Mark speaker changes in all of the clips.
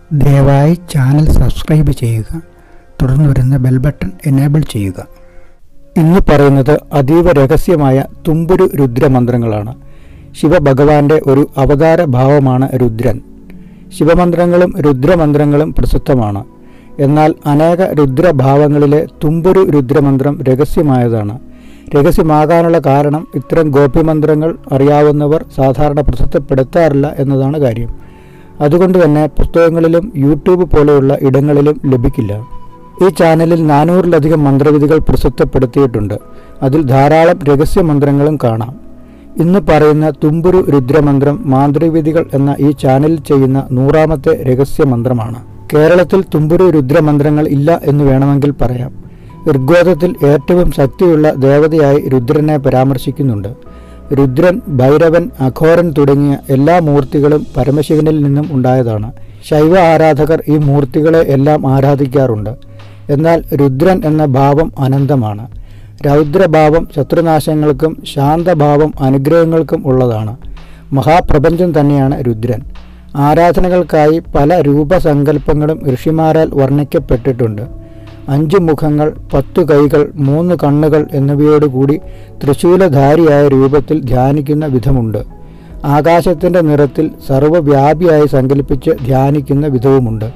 Speaker 1: ദയവായി channel subscribe ചെയ്യുക തുടർന്ന് വരുന്ന ബെൽ ബട്ടൺ എനേബിൾ ചെയ്യുക ഇന്ന് പറയുന്നത് അതീവ രഹസ്യമായ തുമ്പുരു രുദ്രമന്ത്രങ്ങളാണ് ശിവഭഗവാന്റെ ഒരു അവതാര ഭാവമാണ് രുദ്രൻ ശിവമന്ത്രങ്ങളും രുദ്രമന്ത്രങ്ങളും പ്രസിദ്ധമാണ് എന്നാൽ അനേക രുദ്രഭാവങ്ങളിലെ തുമ്പുരു രുദ്രമന്ത്രം രഹസ്യമായതാണ് രഹസ്യമാകാനുള്ള കാരണം ഇത്തരം ഗോപ്യമന്ത്രങ്ങൾ അറിയാവുന്നവർ സാധാരണ പ്രസിദ്ധപ്പെടുത്താറില്ല എന്നതാണ് കാര്യം അതുകൊണ്ട് തന്നെ പുസ്തകങ്ങളിലും യൂട്യൂബ് പോലെയുള്ള ഇടങ്ങളിലും ലഭിക്കില്ല ഈ ചാനലിൽ നാനൂറിലധികം മന്ത്രവിധികൾ പ്രസിദ്ധപ്പെടുത്തിയിട്ടുണ്ട് അതിൽ ധാരാളം രഹസ്യമന്ത്രങ്ങളും കാണാം ഇന്ന് പറയുന്ന തുമ്പുരു രുദ്രമന്ത്രം മാന്ത്രികവിധികൾ എന്ന ഈ ചാനലിൽ ചെയ്യുന്ന നൂറാമത്തെ രഹസ്യമന്ത്രമാണ് കേരളത്തിൽ തുമ്പുരു രുദ്രമന്ത്രങ്ങൾ ഇല്ല എന്ന് വേണമെങ്കിൽ പറയാം ഋഗ്വേദത്തിൽ ഏറ്റവും ശക്തിയുള്ള ദേവതയായി രുദ്രനെ പരാമർശിക്കുന്നുണ്ട് രുദ്രൻ ഭൈരവൻ അഘോരൻ തുടങ്ങിയ എല്ലാ മൂർത്തികളും പരമശിവനിൽ നിന്നും ഉണ്ടായതാണ് ശൈവ ആരാധകർ ഈ മൂർത്തികളെ എല്ലാം ആരാധിക്കാറുണ്ട് എന്നാൽ രുദ്രൻ എന്ന ഭാവം അനന്തമാണ് രൗദ്രഭാവം ശത്രുനാശങ്ങൾക്കും ശാന്തഭാവം അനുഗ്രഹങ്ങൾക്കും ഉള്ളതാണ് മഹാപ്രപഞ്ചം തന്നെയാണ് രുദ്രൻ ആരാധനകൾക്കായി പല രൂപസങ്കല്പങ്ങളും ഋഷിമാരാൽ വർണ്ണിക്കപ്പെട്ടിട്ടുണ്ട് അഞ്ചു മുഖങ്ങൾ പത്തു കൈകൾ മൂന്ന് കണ്ണുകൾ എന്നിവയോടുകൂടി തൃശൂലധാരിയായ രൂപത്തിൽ ധ്യാനിക്കുന്ന വിധമുണ്ട് ആകാശത്തിൻ്റെ നിറത്തിൽ സർവ്വവ്യാപിയായി സങ്കല്പിച്ച് ധ്യാനിക്കുന്ന വിധവുമുണ്ട്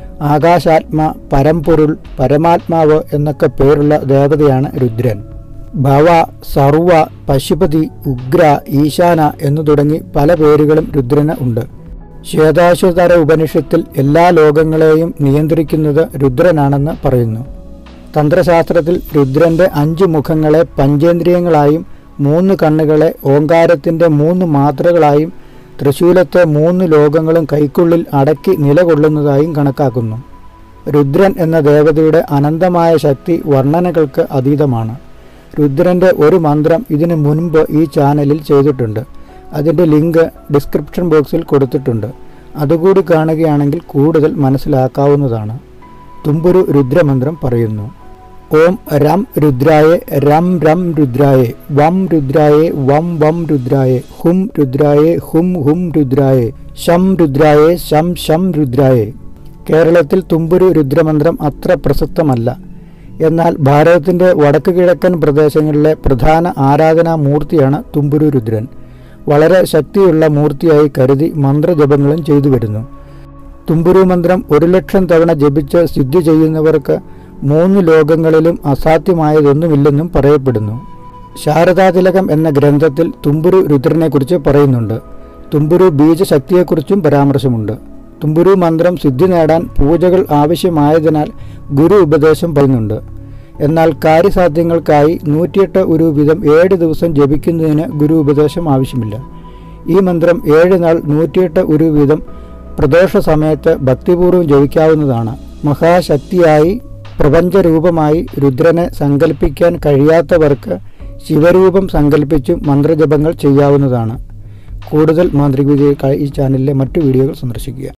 Speaker 1: ആകാശാത്മ പരമ്പൊരുൾ പരമാത്മാവ് എന്നൊക്കെ പേരുള്ള ദേവതയാണ് രുദ്രൻ ഭവ സർവ പശുപതി ഉഗ്ര ഈശാന എന്നു തുടങ്ങി പല പേരുകളും രുദ്രന് ഉണ്ട് ശ്വേതാശ്വതര ഉപനിഷത്തിൽ എല്ലാ ലോകങ്ങളെയും നിയന്ത്രിക്കുന്നത് രുദ്രനാണെന്ന് പറയുന്നു തന്ത്രശാസ്ത്രത്തിൽ രുദ്രന്റെ അഞ്ച് മുഖങ്ങളെ പഞ്ചേന്ദ്രിയങ്ങളായും മൂന്ന് കണ്ണുകളെ ഓങ്കാരത്തിന്റെ മൂന്ന് മാത്രകളായും തൃശൂലത്തെ മൂന്ന് ലോകങ്ങളും കൈക്കുള്ളിൽ അടക്കി നിലകൊള്ളുന്നതായും കണക്കാക്കുന്നു രുദ്രൻ എന്ന ദേവതയുടെ അനന്തമായ ശക്തി വർണ്ണനകൾക്ക് അതീതമാണ് രുദ്രന്റെ ഒരു മന്ത്രം ഇതിനു മുൻപ് ഈ ചാനലിൽ ചെയ്തിട്ടുണ്ട് അതിൻ്റെ ലിങ്ക് ഡിസ്ക്രിപ്ഷൻ ബോക്സിൽ കൊടുത്തിട്ടുണ്ട് അതുകൂടി കാണുകയാണെങ്കിൽ കൂടുതൽ മനസ്സിലാക്കാവുന്നതാണ് തുമ്പുരു രുദ്രമന്ത്രം പറയുന്നു ഓം രം രുദ്രായേ രം രം രുദ്രായേ വം രുദ്രായേ വം വം രുദ്രായേ ഹും രുദ്രായേ ഹും ഹും രുദ്രായേ ശം രുദ്രായേ ശം ശം രുദ്രായേ കേരളത്തിൽ തുമ്പുരു രുദ്രമന്ത്രം അത്ര പ്രസക്തമല്ല എന്നാൽ ഭാരതത്തിൻ്റെ വടക്ക് കിഴക്കൻ പ്രദേശങ്ങളിലെ പ്രധാന ആരാധനാ മൂർത്തിയാണ് തുമ്പുരു രുദ്രൻ വളരെ ശക്തിയുള്ള മൂർത്തിയായി കരുതി മന്ത്രജപങ്ങളും ചെയ്തു വരുന്നു തുമ്പുരു മന്ത്രം ഒരു ലക്ഷം തവണ ജപിച്ച് സിദ്ധി ചെയ്യുന്നവർക്ക് മൂന്ന് ലോകങ്ങളിലും അസാധ്യമായതൊന്നുമില്ലെന്നും പറയപ്പെടുന്നു ശാരദാതിലകം എന്ന ഗ്രന്ഥത്തിൽ തുമ്പുരു രുദ്രനെക്കുറിച്ച് പറയുന്നുണ്ട് തുമ്പുരു ബീജശക്തിയെക്കുറിച്ചും പരാമർശമുണ്ട് തുമ്പുരു മന്ത്രം സിദ്ധി നേടാൻ പൂജകൾ ആവശ്യമായതിനാൽ ഗുരു ഉപദേശം പറയുന്നുണ്ട് എന്നാൽ കാര്യസാധ്യങ്ങൾക്കായി നൂറ്റിയെട്ട് ഒരു വിധം ഏഴ് ദിവസം ജപിക്കുന്നതിന് ഗുരു ഉപദേശം ആവശ്യമില്ല ഈ മന്ത്രം ഏഴ് നാൾ നൂറ്റിയെട്ട് ഒരു വിധം പ്രദോഷ സമയത്ത് ഭക്തിപൂർവ്വം ജപിക്കാവുന്നതാണ് മഹാശക്തിയായി പ്രപഞ്ചരൂപമായി രുദ്രനെ സങ്കല്പിക്കാൻ കഴിയാത്തവർക്ക് ശിവരൂപം സങ്കല്പിച്ചും മന്ത്രജപങ്ങൾ ചെയ്യാവുന്നതാണ് കൂടുതൽ മാന്ത്രിക വിദ്യകൾക്കായി ഈ ചാനലിലെ മറ്റു വീഡിയോകൾ സന്ദർശിക്കുക